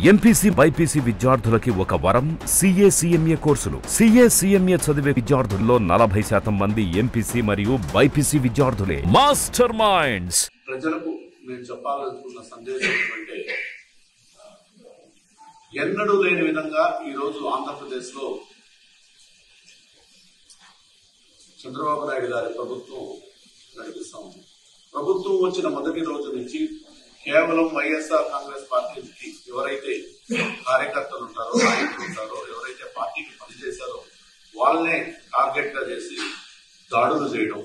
MPC BiPC విద్యార్థులకి ఒక వరం సిఏ సిఎంఏ కోర్సులు సిఏ సిఎంఏ చదివే విద్యార్థుల్లో నలభై శాతం మంది ఎంపీసీ మరియు బైపీసీ విద్యార్థులే మాస్టర్ మైండ్స్ ప్రజలకు నేను చెప్పాలనుకున్న సందేశం ఏంటంటే ఎన్నడూ లేని విధంగా ఈరోజు ఆంధ్రప్రదేశ్ లో చంద్రబాబు నాయుడు గారి ప్రభుత్వం నడిపిస్తా ఉంది ప్రభుత్వం వచ్చిన మొదటి రోజు నుంచి కేవలం వైఎస్ఆర్ కాంగ్రెస్ పార్టీకి ఎవరైతే కార్యకర్తలు ఉంటారో నాయకులు ఉంటారో ఎవరైతే పార్టీకి పనిచేశారో వాళ్ళనే టార్గెట్ గా చేసి దాడులు చేయడం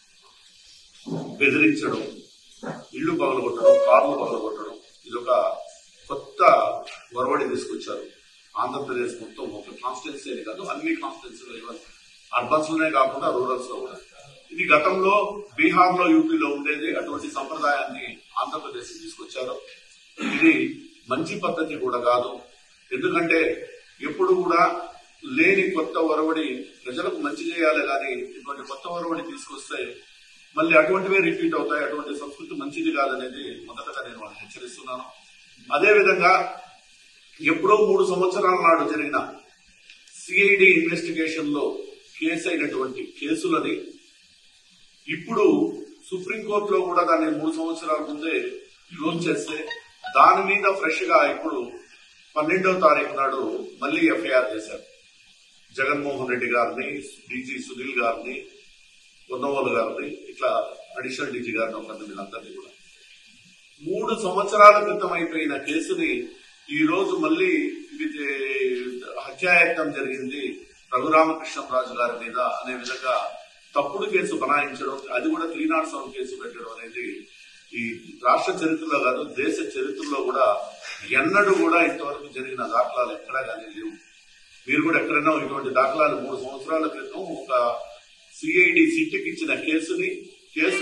బెదిరించడం ఇల్లు పగలగొట్టడం కార్లు పగలగొట్టడం ఇదొక కొత్త ఒరవడి తీసుకొచ్చారు ఆంధ్రప్రదేశ్ మొత్తం ఒక కాన్స్టిట్యున్సీ అని కాదు అన్ని కాన్స్టిట్యున్సీలో ఈవెన్ అర్బన్స్ లోనే కాకుండా రూరల్స్ లో కూడా ఇది గతంలో బీహార్ లో యూపీలో ఉండేది అటువంటి సంప్రదాయాన్ని ఆంధ్రప్రదేశ్ తీసుకొచ్చారు ఇది మంచి పద్ధతి కూడా కాదు ఎందుకంటే ఎప్పుడు కూడా లేని కొత్త ఒరవడి ప్రజలకు మంచి చేయాలి కానీ ఇటువంటి కొత్త ఒరవడి తీసుకొస్తే మళ్ళీ అటువంటివే రిపీట్ అవుతాయి అటువంటి సంస్కృతి మంచిది కాదనేది మొదటగా నేను వాళ్ళని హెచ్చరిస్తున్నాను అదే విధంగా ఎప్పుడో మూడు సంవత్సరాల నాడు జరిగిన సిఐడి ఇన్వెస్టిగేషన్ లో కేసు అయినటువంటి కేసులని ఇప్పుడు సుప్రీంకోర్టులో కూడా దాన్ని మూడు సంవత్సరాల ముందే క్లోజ్ చేస్తే దాని మీద ఫ్రెష్ గా ఇప్పుడు పన్నెండవ తారీఖు నాడు మళ్ళీ ఎఫ్ఐఆర్ చేశారు జగన్మోహన్ రెడ్డి గారిని డీజీ సునీల్ గారిని ఉన్నవాళ్ళు గారిని ఇట్లా అడిషనల్ డీజీ గారిని ఒక వీళ్ళందరినీ కూడా మూడు సంవత్సరాల క్రితం అయిపోయిన కేసుని ఈ రోజు మళ్ళీ ఇది హత్యాయత్నం జరిగింది రఘురామకృష్ణరాజు గారి మీద అనే విధంగా తప్పుడు కేసు బనాయించడం అది కూడా త్రీ నాట్ సెవెన్ కేసు పెట్టడం అనేది ఈ రాష్ట్ర చరిత్రలో కాదు దేశ చరిత్రలో కూడా ఎన్నడూ కూడా ఇంతవరకు జరిగిన దాఖలాలు ఎక్కడా కానీ లేవు మీరు కూడా ఎక్కడైనా ఇటువంటి దాఖలాలు మూడు సంవత్సరాల క్రితం ఒక సిఐడి సిట్కి ఇచ్చిన కేసుని కేసు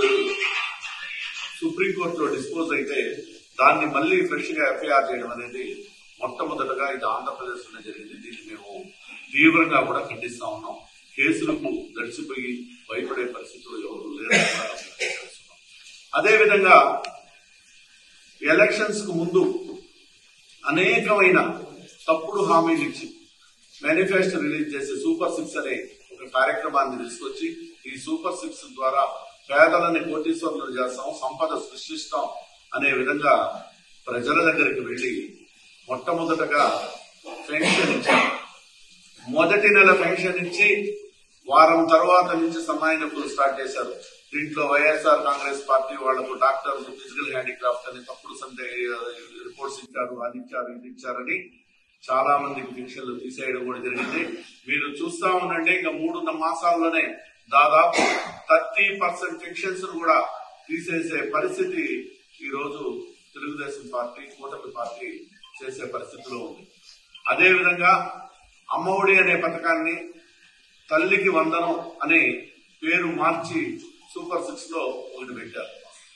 సుప్రీంకోర్టులో డిస్పోజ్ అయితే దాన్ని మళ్ళీ ఫ్రెష్ గా ఎఫ్ఐఆర్ చేయడం అనేది మొట్టమొదటగా ఇది ఆంధ్రప్రదేశ్ లోనే జరిగింది దీన్ని మేము తీవ్రంగా కూడా ఖండిస్తా ఉన్నాం కేసులకు గడిచిపోయి భయపడే పరిస్థితులు ఎవరు లేరు కూడా హెచ్చరిస్తున్నాం. అదేవిధంగా ఎలక్షన్స్ కు ముందు అనేకమైన తప్పుడు హామీలు ఇచ్చి మేనిఫెస్టో రిలీజ్ చేసి సూపర్ సిక్స్ అనే ఒక కార్యక్రమాన్ని తీసుకొచ్చి ఈ సూపర్ సిక్స్ ద్వారా పేదలని కోటీశ్వరులు చేస్తాం సంపద సృష్టిస్తాం అనే విధంగా ప్రజల దగ్గరికి వెళ్లి మొట్టమొదటగా పెన్షన్ ఇచ్చారు మొదటి నెల పెన్షన్ ఇచ్చి వారం తర్వాత నుంచి సమాయనకులు స్టార్ట్ చేశారు దీంట్లో వైఎస్ఆర్ కాంగ్రెస్ పార్టీ వాళ్లకు డాక్టర్స్ ఫిజికల్ హ్యాండిక్రాఫ్ట్ అని తప్పుడు సందే రిపోర్ట్స్ ఇచ్చారు అది ఇచ్చారు ఇది ఇచ్చారని చాలా మందికి పెన్షన్లు తీసేయడం కూడా జరిగింది మీరు చూస్తా ఉండండి ఇంకా మూడు మాసాల్లోనే దాదాపు థర్టీ పర్సెంట్ పెన్షన్స్ కూడా తీసేసే పరిస్థితి ఈ రోజు తెలుగుదేశం పార్టీ కూటమి పార్టీ చేసే పరిస్థితిలో ఉంది అదే విధంగా అమ్మఒడి అనే పథకాన్ని తల్లికి వందనం అనే పేరు మార్చి సూపర్ సిక్స్ లో ఒకటి పెట్టారు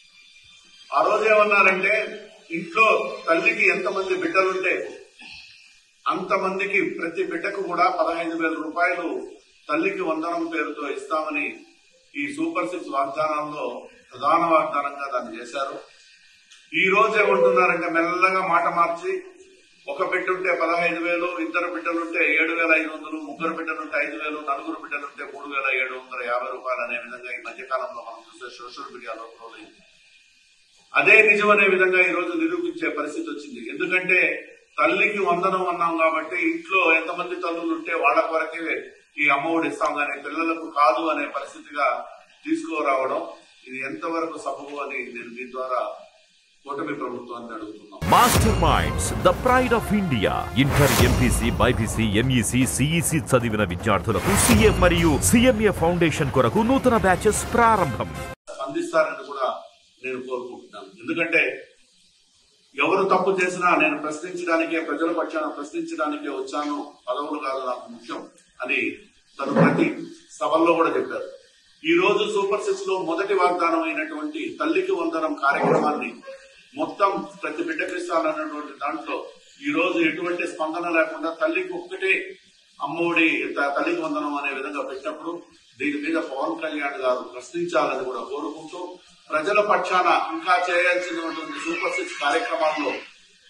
ఆ రోజు ఏమన్నారంటే ఇంట్లో తల్లికి ఎంతమంది బిడ్డలుంటే అంతమందికి ప్రతి బిడ్డకు కూడా పదహైదు వేల రూపాయలు తల్లికి వందనం పేరుతో ఇస్తామని ఈ సూపర్ సిక్స్ వాగ్దానంలో ప్రధాన వాగ్దానంగా దాన్ని చేశారు ఈ రోజు ఏమంటున్నారంటే మెల్లగా మాట మార్చి ఒక బిడ్డ ఉంటే పదహైదు వేలు ఇద్దరు బిడ్డలుంటే ఏడు వేల ఐదు వందలు ముగ్గురు బిడ్డలుంటే ఐదు వేలు నలుగురు బిడ్డలుంటే మూడు వేల ఏడు వందల యాభై రూపాయలు అనే విధంగా ఈ మధ్య కాలంలో మనం చూసే సోషల్ మీడియాలో ట్రోల్ అయింది అదే నిజం అనే విధంగా ఈ రోజు నిరూపించే పరిస్థితి వచ్చింది ఎందుకంటే తల్లికి వందనం అన్నాం కాబట్టి ఇంట్లో ఎంతమంది తల్లులు ఉంటే వాళ్ళ కొరకే ఈ అమ్మఒడి ఇస్తాం కానీ పిల్లలకు కాదు అనే పరిస్థితిగా తీసుకురావడం ఇది ఎంతవరకు సబబు అని నేను మీ ద్వారా కూటమి ప్రభుత్వాన్ని అడుగుతున్నాం Master Minds the pride of India inter MPC BiPC MEC CEC చదివిన విద్యార్థులకు సీఏ మరియు సిఎంఏ ఫౌండేషన్ కొరకు నూతన బ్యాచెస్ ప్రారంభం స్పందిస్తారని కూడా నేను కోరుకుంటున్నాను ఎందుకంటే ఎవరు తప్పు చేసినా నేను ప్రశ్నించడానికే ప్రజల పక్షాన ప్రశ్నించడానికే వచ్చాను పదవులు కాదు నాకు ముఖ్యం అని తను ప్రతి సభల్లో కూడా చెప్పారు ఈ రోజు సూపర్ సిక్స్ లో మొదటి వాగ్దానం అయినటువంటి తల్లికి వందనం కార్యక్రమాన్ని మొత్తం ప్రతి బిడ్డకి ఇస్తానన్నటువంటి దాంట్లో ఈ రోజు ఎటువంటి స్పందన లేకుండా తల్లికి ఒక్కటే అమ్మఒడి త- తల్లికి వందనం అనే విధంగా పెట్టినప్పుడు దీని మీద పవన్ కళ్యాణ్ గారు ప్రశ్నించాలని కూడా కోరుకుంటూ ప్రజల పక్షాన ఇంకా చేయాల్సినటువంటి సూపర్ సిక్స్ కార్యక్రమాల్లో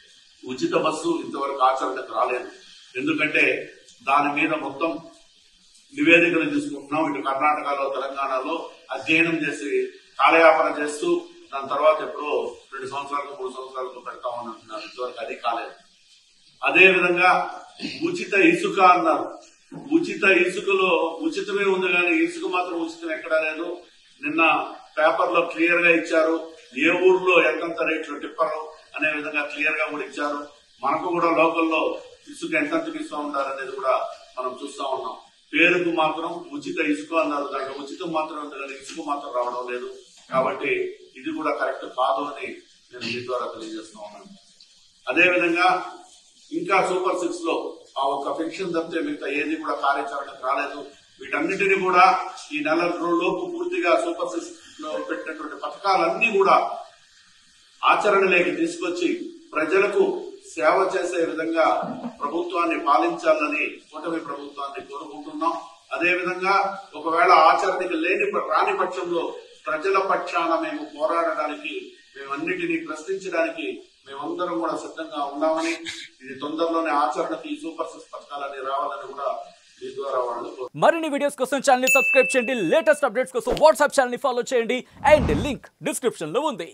ఉచిత బస్సు ఇంతవరకు ఆచరణకు రాలేదు ఎందుకంటే దాని మీద మొత్తం నివేదికలు తీసుకుంటున్నాం ఇటు కర్ణాటకలో తెలంగాణలో అధ్యయనం చేసి కాలయాపన చేస్తూ దాని తర్వాత ఎప్పుడో రెండు సంవత్సరాలకు మూడు సంవత్సరాలకు పెడతామని అంటున్నారు ఇంతవరకు అది కాలేదు అదే విధంగా ఉచిత ఇసుక అన్నారు ఉచిత ఇసుకలో ఉచితమే ఉంది కానీ ఇసుక మాత్రం ఉచితం ఎక్కడా లేదు నిన్న పేపర్ లో క్లియర్ గా ఇచ్చారు ఏ ఊర్లో ఎంతంత రేట్లు టిప్పరు అనే విధంగా క్లియర్ గా కూడా ఇచ్చారు మనకు కూడా లోకల్లో ఇసుక ఎంతెంతకు ఇస్తూ ఉంటారు అనేది కూడా మనం చూస్తా ఉన్నాం పేరుకు మాత్రం ఉచిత ఇసుక అన్నారు దాంట్లో ఉచితం మాత్రం ఉంది కానీ ఇసుక మాత్రం రావడం లేదు కాబట్టి ఇది కూడా కరెక్ట్ కాదు అని నేను మీ ద్వారా తెలియజేస్తా ఉన్నాను అదే విధంగా ఇంకా సూపర్ సిక్స్ లో ఆ ఒక్క ఫిక్షన్ తప్పితే మిగతా ఏది కూడా కార్యాచరణకు రాలేదు వీటన్నిటిని కూడా ఈ నెల లోపు పూర్తిగా సూపర్ సిక్స్ లో పెట్టినటువంటి పథకాలన్నీ కూడా ఆచరణలోకి తీసుకొచ్చి ప్రజలకు సేవ చేసే విధంగా ప్రభుత్వాన్ని పాలించాలని కూటమి ప్రభుత్వాన్ని కోరుకుంటున్నాం అదే విధంగా ఒకవేళ ఆచరణకి లేని రాని పక్షంలో ప్రజల పక్షాన మేము పోరాడడానికి మేమన్నిటినీ ప్రశ్నించడానికి మేమందరం కూడా సిద్ధంగా ఉన్నామని ఇది తొందరలోనే ఆచరణకి ఈ సూపర్ సిక్స్ పథకాలని రావాలని కూడా మీ ద్వారా వాళ్ళు మరిన్ని వీడియోస్ కోసం ఛానల్ సబ్స్క్రైబ్ చేయండి లేటెస్ట్ అప్డేట్స్ కోసం వాట్సాప్ ఛానల్ ఫాలో చేయండి అండ్ లింక్ డిస్క్రిప్షన్ లో ఉంది